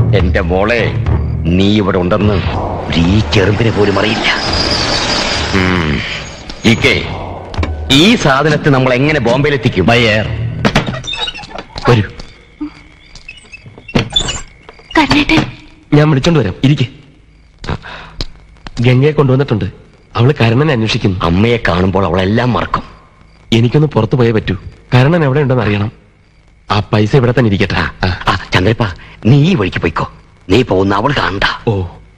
എന്റെ മോളെ നീ ഇവിടെ ഉണ്ടെന്ന് ഒരു ഈ ചെറുമ്പിന് പോലും അറിയില്ല ഉം. ഇക്കേ ഈ സാധനത്തെ നമ്മൾ എങ്ങനെ ബോംബെയിലെത്തിക്കും ബൈ എയർ വരൂ കർണേട്ടൻ ഞാൻ വിളിച്ചോണ്ട് വരാം ഇരിക്കെ ഗംഗയെ കൊണ്ടുവന്നിട്ടുണ്ട് അവള് കരണനെ അന്വേഷിക്കുന്നു അമ്മയെ കാണുമ്പോൾ അവളെല്ലാം മറക്കും എനിക്കൊന്ന് പുറത്തു പോയേ പറ്റൂ കരണൻ എവിടെ ഉണ്ടെന്ന് അറിയണം ആ പൈസ ഇവിടെ തന്നെ ഇരിക്കട്ടെ ആ, ആ ചന്ദ്രപ്പ നീ ഈ വഴിക്ക് പോയിക്കോ നീ പോകുന്ന അവൾ കാണണ്ട ഓ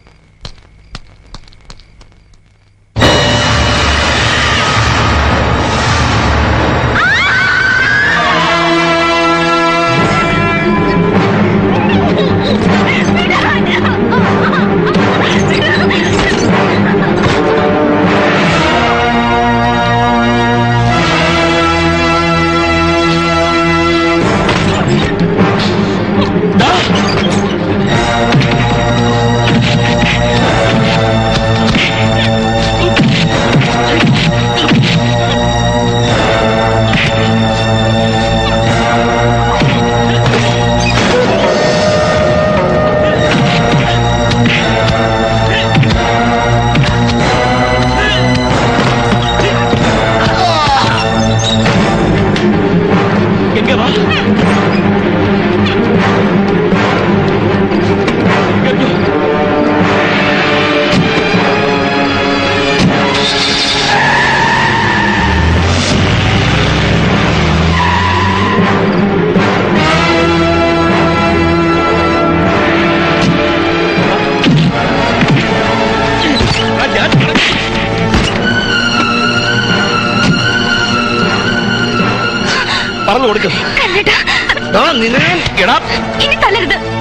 ഗംഗ വാ ഗംഗ പറഞ്ഞു കൊടുക്കും കർണേട്ടാ ഇനി ഇനി തല്ലരുത്